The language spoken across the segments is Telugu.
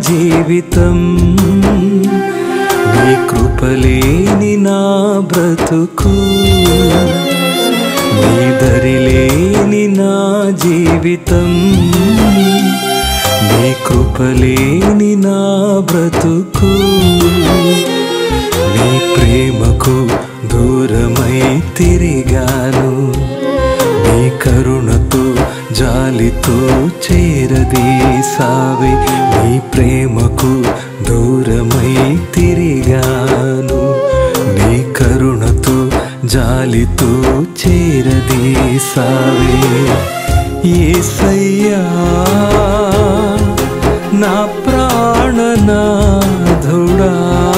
జీవితం నీ కృపలేని నా బ్రతుకు నీ దరిలేని నా జీవితం నీ కృపలేని నా బ్రతుకు నీ ప్రేమకు దూరమై తిరిగాను నీ కరుణతో జాలితో చేరదీసావే నీ ప్రేమకు దూరమై తిరిగాను నీ కరుణతో జాలితో చేరదీసావే ఏసయ్యా నా ప్రాణనాథుడా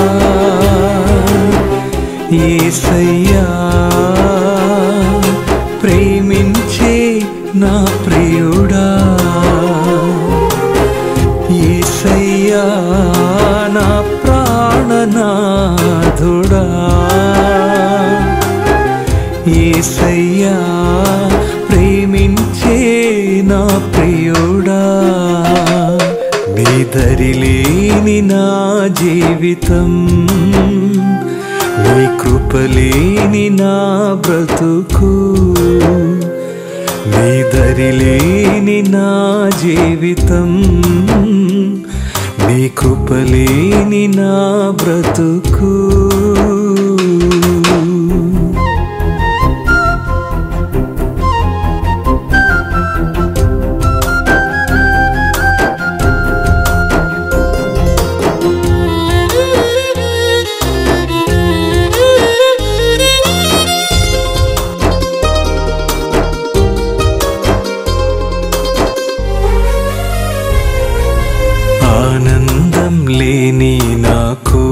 ఏసయ్యా ప్రేమించే నా ప్రియుడా ఏసయ్యా నా ప్రాణనాథుడా ఏసయ్యా ప్రేమించే నా ప్రియుడా నీ దరిలేని నా జీవితం నీ కృపలేని నా బ్రతుకు నీ దరిలేని నా జీవితం నీ కృపలేని నా బ్రతుకు ఆనందం లేని నాకు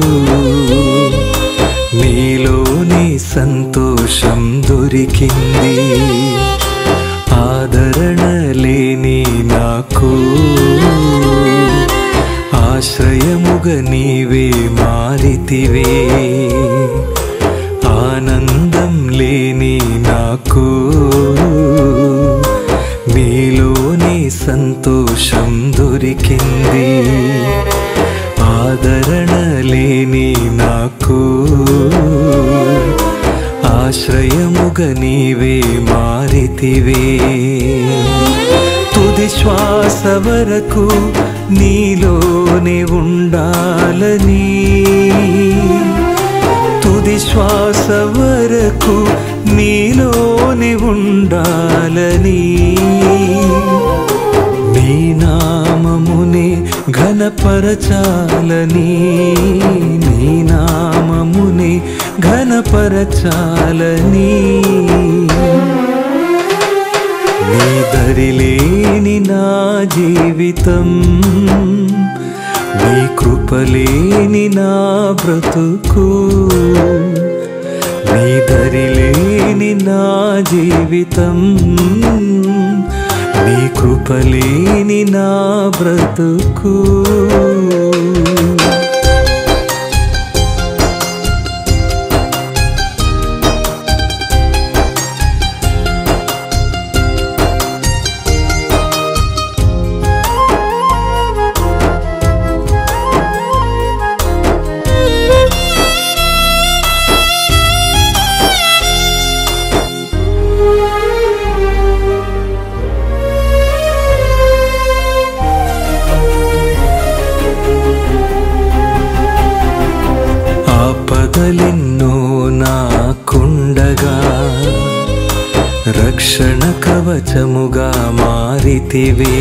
నీలోని సంతోషం దొరికింది ఆదరణ లేని నాకు ఆశ్రయముగ నీవే మారితివే ఆనందం లేని నాకు నీలోని సంతోషం దొరికింది ఆదరణ లేని నాకు ఆశ్రయముగ నీవే మారితివే తుది శ్వాస వరకు నీలోనే ఉండాలని తుది శ్వాస వరకు నీలోనే ఉండాలని నీ నామమునే ఘనపరచాలని నీ నామమునే ఘనపరచాలని నీ దరిలేని నా జీవితం నీ కృపలేని నా బ్రతుకు నీ దరిలేని నా జీవితం నీ కృపలేని నా బ్రతుకు ఆపదలెన్నో నాకుండగా రక్షణ కవచముగా మారితివే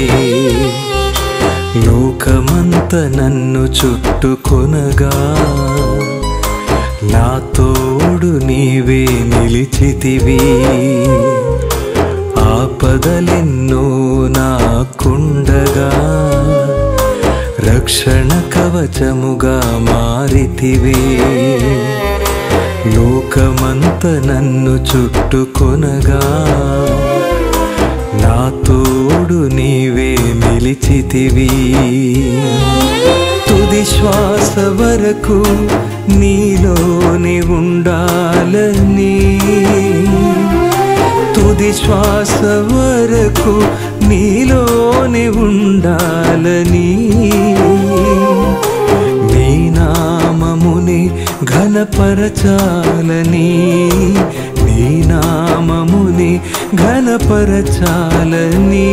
లోకమంత నన్ను చుట్టుకొనగా నా తోడు నీవే నిలిచితివి ఆపదలెన్నో నాకుండగా రక్షణ కవచముగా మారితివే లోకమంత నన్ను చుట్టుకొనగా నా తోడు నీవే నిలిచితివి తుది శ్వాస వరకు నీలోనే ఉండాలని తుది శ్వాస వరకు నీలోనే ఉండాలని నీ నామముని ఘనపరచాలని నీ నామముని ఘనపరచాలని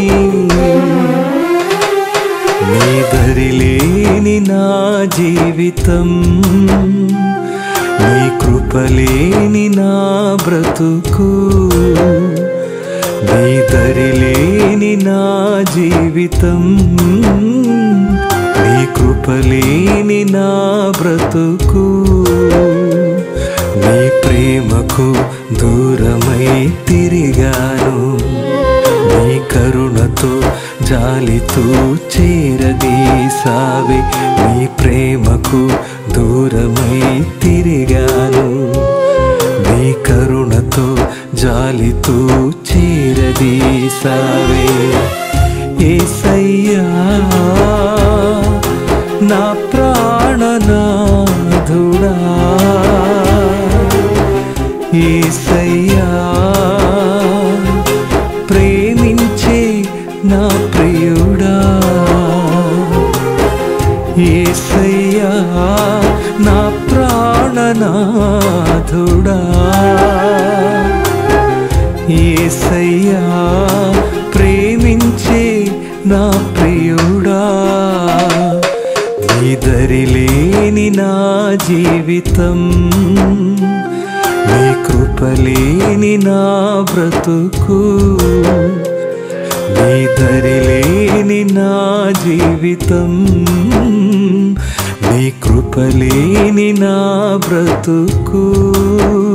నీ దరిలేని నా జీవితం నీ కృపలేని నా బ్రతుకు నీ దరిలేని నా జీవితం నీ కృపలేని నా బ్రతుకు నీ ప్రేమకు దూరమై తిరిగాను నీ కరుణతో జాలితో చేరదీసావి నీ ప్రేమకు దూరమై తిరిగాను నీ కరుణతో జాలితో చేరదీసావే ఏసయ్యా నా ప్రాణనాథుడా ఏసయ్యా ప్రేమించే నా ప్రియుడా ఏసయ్యా నా ప్రాణనాథుడా ఏసయ్యా ప్రేమించే నా ప్రియుడా నిదరిలేని నా జీవితం నీ కృపలేని నా బ్రతుకు నీ దరిలేని నా జీవితం నీ కృపలేని నా బ్రతుకు